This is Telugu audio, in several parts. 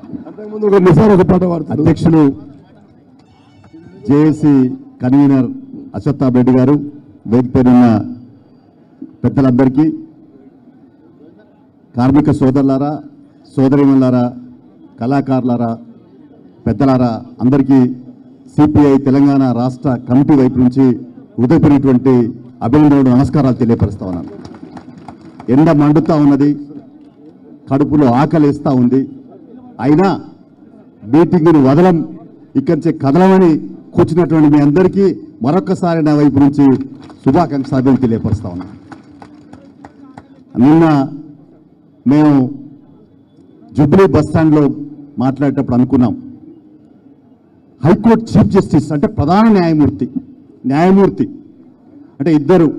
అంతకుముందు ఒక నిసార్ ఒక పాట పాడుతాడు అధ్యక్షులు జేఏసీ కన్వీనర్ అశ్వత్థాబ్ రెడ్డి గారు వేదిక పైన ఉన్న పెద్దలందరికీ కార్మిక సోదరులారా సోదరిమణులారా కళాకారులారా పెద్దలారా అందరికీ సిపిఐ తెలంగాణ రాష్ట్ర కమిటీ వైపు నుంచి ఉదయపడినటువంటి అభినందనలు నమస్కారాలు తెలియపరుస్తా ఉన్నాను ఎండ మండుతా ఉన్నది కడుపులో ఆకలిస్తూ ఉంది అయినా మీటింగ్ను వదలం ఇక్కడి నుంచి కదలమని కూర్చున్నటువంటి మీ అందరికీ మరొకసారి నా వైపు నుంచి శుభాకాంక్షలు తెలియపరుస్తా ఉన్నాను నిన్న మేము జుబ్లీ బస్ స్టాండ్లో మాట్లాడేటప్పుడు అనుకున్నాం హైకోర్టు చీఫ్ జస్టిస్ అంటే ప్రధాన న్యాయమూర్తి న్యాయమూర్తి అంటే ఇద్దరు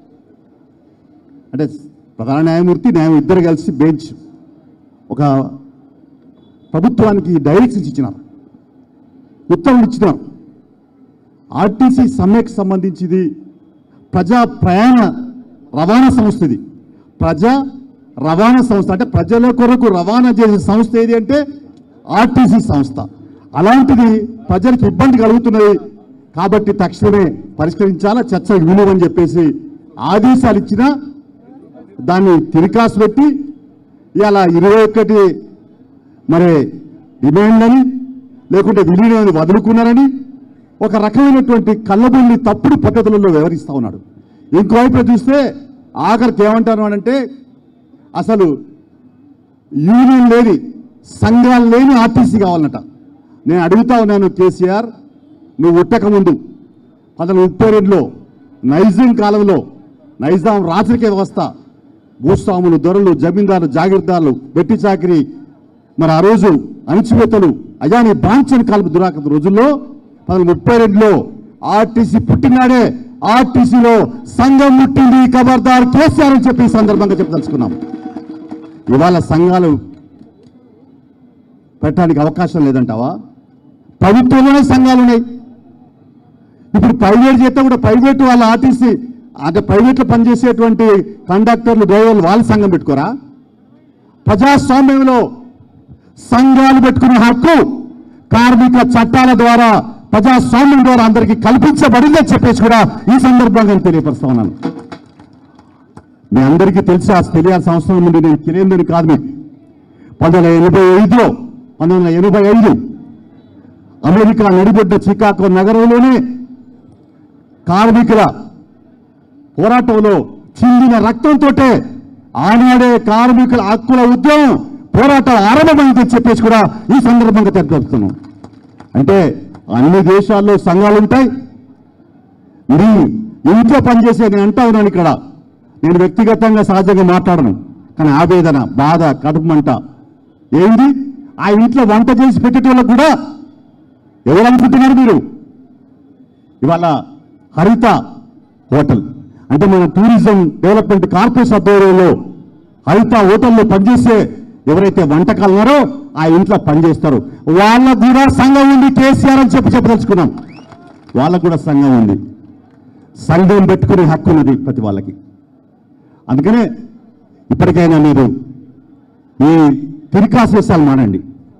అంటే ప్రధాన న్యాయమూర్తి న్యాయం ఇద్దరు కలిసి బెంచ్ ఒక ప్రభుత్వానికి డైరెక్షన్స్ ఇచ్చినారు ఉత్తర్వులు ఇచ్చినారు ఆర్టీసీ సమ్మెకు సంబంధించింది ప్రజా ప్రయాణ రవాణా సంస్థ ఇది ప్రజా రవాణా సంస్థ అంటే ప్రజల కొరకు రవాణా చేసే సంస్థ ఏది అంటే ఆర్టీసీ సంస్థ అలాంటిది ప్రజలకు ఇబ్బంది కలుగుతున్నది కాబట్టి తక్షణమే పరిష్కరించాలా చర్చకు విలువని చెప్పేసి ఆదేశాలు ఇచ్చినా దాన్ని తిరికాసు పెట్టి ఇలా ఇరవై ఒకటి మరి డిమాండ్లని లేకుంటే విలీనాన్ని వదులుకున్నారని ఒక రకమైనటువంటి కళ్ళబొల్లి తప్పుడు పద్ధతులలో వ్యవహరిస్తూ ఉన్నాడు ఇంకోవైపు చూస్తే ఆఖరికి ఏమంటారు అంటే అసలు యూనియన్ లేని సంఘాలు లేని ఆర్టీసీ కావాలన్నట నేను అడుగుతా ఉన్నాను కేసీఆర్ నువ్వు ఉట్టక ముందు పంతొమ్మిది ముప్పై రెండులో నైజాం కాలంలో నైజాం రాజకీయ వ్యవస్థ భూస్వాములు దొరలు జమీందారులు జాగీర్దారులు వెట్టి చాకిరి మరి ఆ రోజు అణచివేతలు అయాని బాంచని కాలం దురాక రోజుల్లో పంతొమ్మిది ముప్పై రెండులో ఆర్టీసీ పుట్టినాడే ఆర్టీసీలో సంఘం ముట్టింది ఖబర్దార్ కేసీఆర్ అని చెప్పి ఈ సందర్భంగా చెప్పదలుచుకున్నాం ఇవాళ సంఘాలు పెట్టడానికి అవకాశం లేదంటావా ప్రభుత్వంలోనే సంఘాలు ఉన్నాయి ఇప్పుడు ప్రైవేట్ చేస్తే కూడా ప్రైవేట్ వాళ్ళ ఆర్టీసీ అంటే ప్రైవేట్లో పనిచేసేటువంటి కండక్టర్లు డ్రైవర్లు వాళ్ళ సంఘం పెట్టుకోరా ప్రజాస్వామ్యంలో సంఘాలు పెట్టుకునే హక్కు కార్మిక చట్టాల ద్వారా ప్రజాస్వామ్యం ద్వారా అందరికీ కల్పించబడిందని చెప్పేసి కూడా ఈ సందర్భంగా నేను తెలియపరుస్తా ఉన్నాను మీ అందరికీ తెలిసి ఆ తెలియాల్సిన అవసరం నుండి నేను తెలియదని కాదు మీకు పంతొమ్మిది వందల ఎనభై ఐదులో పంతొమ్మిది వందల ఎనభై ఐదు అమెరికా నడిబొడ్డ చికాగో నగరంలోనే కార్మికుల పోరాటంలో చిందిన రక్తంతో ఆనాడే కార్మికుల హక్కుల ఉద్యమం పోరాటం ఆరంభమైందని చెప్పేసి కూడా ఈ సందర్భంగా తెలియజేస్తున్నాం అంటే అన్ని దేశాల్లో సంఘాలు ఉంటాయి నీ ఇంట్లో పనిచేసే నేను అంటా ఉన్నాను ఇక్కడ నేను వ్యక్తిగతంగా సహజంగా మాట్లాడను కానీ ఆవేదన బాధ కడుపు మంట ఏంది ఆ ఇంట్లో వంట చేసి పెట్టేటోళ్ళకు కూడా ఎవరు అనుకుంటున్నారు మీరు ఇవాళ హరిత హోటల్ అంటే మన టూరిజం డెవలప్మెంట్ కార్పొరేషన్ ఆధ్వర్యంలో హరిత హోటల్లో పనిచేసే ఎవరైతే వంటకాలు ఉన్నారో ఆ ఇంట్లో పనిచేస్తారు వాళ్ళకు కూడా సంఘం ఉంది కేసీఆర్ అని చెప్పి చెప్పదలుచుకున్నాం వాళ్ళకు కూడా సంఘం ఉంది సంఘం పెట్టుకునే హక్కు ఉన్నది ప్రతి వాళ్ళకి అందుకనే ఇప్పటికైనా మీరు ఈ తిరికాశేషాలు మానండి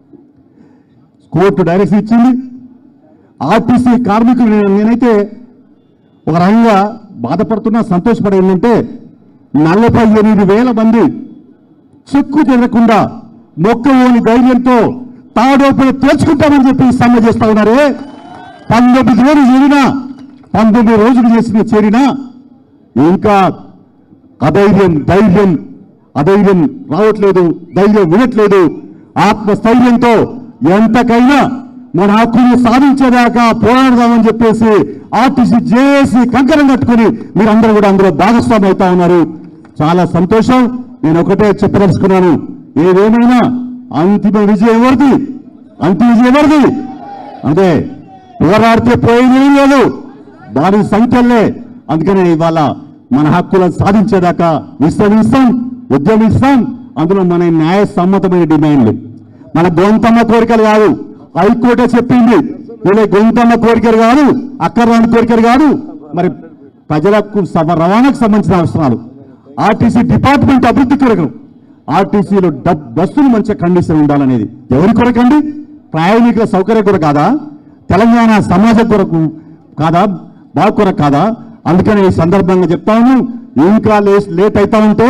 కోర్టు డైరెక్షన్ ఇచ్చింది ఆర్టీసీ కార్మికులు నేను- నేనైతే ఒక రకంగా బాధపడుతున్నా సంతోషపడే ఏంటంటే నలభై ఎనిమిది వేల మంది చెక్కు తిరగకుండా మొక్కలోని ధైర్యంతో తాడోపడి తేల్చుకుంటామని చెప్పి సమ్మె చేస్తా ఉన్నారే పంతొమ్మిది రోజులు చేరినా పంతొమ్మిది రోజులు చేసిన చేరినా ఇంకా అధైర్యం ధైర్యం అధైర్యం రావట్లేదు ధైర్యం వినట్లేదు ఆత్మస్థైర్యంతో ఎంతకైనా మన హక్కుని సాధించేదాకా పోరాడదామని చెప్పేసి ఆర్టీసీ జేఏసీ కంకణం కట్టుకుని మీరందరూ కూడా అందులో భాగస్వామి అవుతా ఉన్నారు చాలా సంతోషం నేను ఒకటే చెప్పదలుచుకున్నాను ఏదేమైనా అంతిమ విజయం ఎవరిది అంతిమ విజయం ఎవరిది అంటే పోరాడితే పోయేది ఏమీ లేదు దాని సంఖ్యలే అందుకనే ఇవాళ మన హక్కులను సాధించేదాకా విశ్రమిస్తాం ఉద్యమిస్తాం అందులో మన న్యాయ సమ్మతమైన డిమాండ్లు మన గొంతమ్మ కోరికలు కాదు హైకోర్టే చెప్పింది వీళ్ళ గొంతమ్మ కోరికలు కాదు అక్కర్రాని కోరికలు కాదు మరి ప్రజలకు సమ రవాణాకు సంబంధించిన అవసరాలు ఆర్టీసీ డిపార్ట్మెంట్ అభివృద్ధి కొరకు ఆర్టీసీలో డబ్ బస్సులు మంచిగా కండిషన్ ఉండాలనేది ఎవరి కొరకండి ప్రయాణికుల సౌకర్యం కొరకు కాదా తెలంగాణ సమాజం కొరకు కాదా బాగు కొరకు కాదా అందుకని ఈ సందర్భంగా చెప్తాను ఇంకా లే- లేట్ అవుతా ఉంటే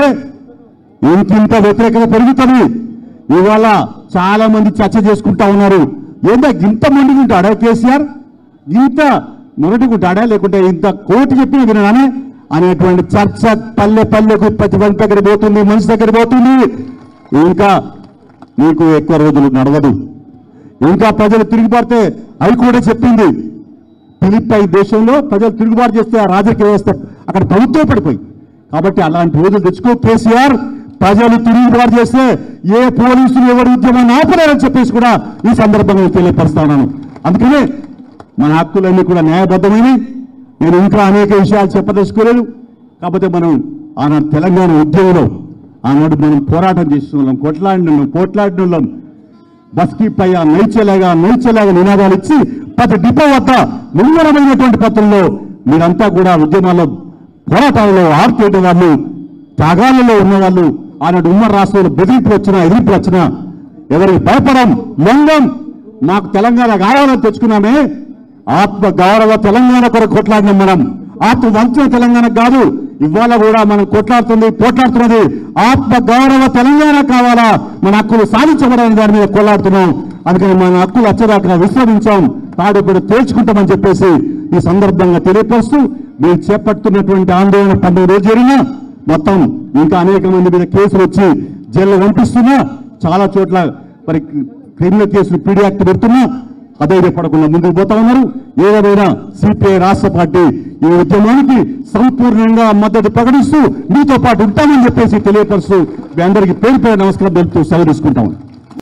ఇంకింత వ్యతిరేకత పెరుగుతుంది ఇవాళ చాలా మంది చర్చ చేసుకుంటా ఉన్నారు ఏందా ఇంత మండిగుంటాడా కేసీఆర్ ఇంత మొరటిగుంటాడా లేకుంటే ఇంత కోటి చెప్పిన వినడానే అనేటువంటి చర్చ పల్లె పల్లెకు ప్రతి ఒక్క దగ్గర పోతుంది మనిషి దగ్గర పోతుంది ఇంకా నీకు ఎక్కువ రోజులు నడవదు ఇంకా ప్రజలు తిరిగిపడితే అవి కూడా చెప్పింది ఫిలిప్పై దేశంలో ప్రజలు తిరుగుబాటు చేస్తే ఆ రాజకీయ వ్యవస్థ అక్కడ ప్రభుత్వం పడిపోయి కాబట్టి అలాంటి రోజులు తెచ్చుకో కేసీఆర్ ప్రజలు తిరుగుబాటు చేస్తే ఏ పోలీసులు ఎవరి ఉద్యమాన్ని ఆపలేరని చెప్పేసి కూడా ఈ సందర్భంగా తెలియపరుస్తా ఉన్నాను అందుకనే మన హక్కులన్నీ కూడా న్యాయబద్ధమైనవి నేను ఇంకా అనేక విషయాలు చెప్పదలుచుకోలేదు కాకపోతే మనం ఆనాడు తెలంగాణ ఉద్యమంలో ఆనాడు మనం పోరాటం చేస్తున్నాం కొట్లాడిన పోట్లాడిన బస్కి పై ఆ నైచలేగా నైచలేగా నినాదాలు ఇచ్చి ప్రతి డిపో వద్ద ముమ్మరమైనటువంటి పత్రంలో మీరంతా కూడా ఉద్యమాల్లో పోరాటాలలో ఆర్పేట వాళ్ళు త్యాగాలలో ఉన్నవాళ్ళు ఆనాడు ఉమ్మడి రాష్ట్రంలో బెదిరింపు వచ్చినా ఎదిరింపు వచ్చినా ఎవరికి భయపడం లొంగం మాకు తెలంగాణ కావాలని తెచ్చుకున్నామే ఆత్మ గౌరవ తెలంగాణ కొరకు కొట్లాడినాం మనం ఆత్మ వంచిన తెలంగాణ కాదు ఇవాళ కూడా మనం కొట్లాడుతుంది పోట్లాడుతున్నది ఆత్మ గౌరవ తెలంగాణ కావాలా మన హక్కులు సాధించబడని దాని మీద కొట్లాడుతున్నాం అందుకని మన హక్కులు అచ్చదాకా విశ్రమించాం తాడు కూడా తేల్చుకుంటామని చెప్పేసి ఈ సందర్భంగా తెలియపరుస్తూ మీరు చేపడుతున్నటువంటి ఆందోళన పండుగ రోజు జరిగినా మొత్తం ఇంకా అనేక మంది మీద కేసులు వచ్చి జైల్లో పంపిస్తున్నా చాలా చోట్ల మరి క్రిమినల్ కేసులు పీడీ యాక్ట్ పెడుతున్నా అదే పడకుండా ముందుకు పోతా ఉన్నారు ఏదేమైనా సిపిఐ రాష్ట్ర పార్టీ ఈ ఉద్యమానికి సంపూర్ణంగా మద్దతు ప్రకటిస్తూ మీతో పాటు ఉంటామని చెప్పేసి తెలియపరుస్తూ మీ అందరికీ పేరు పేరు నమస్కారం తెలుపుతూ సెలవు తీసుకుంటాం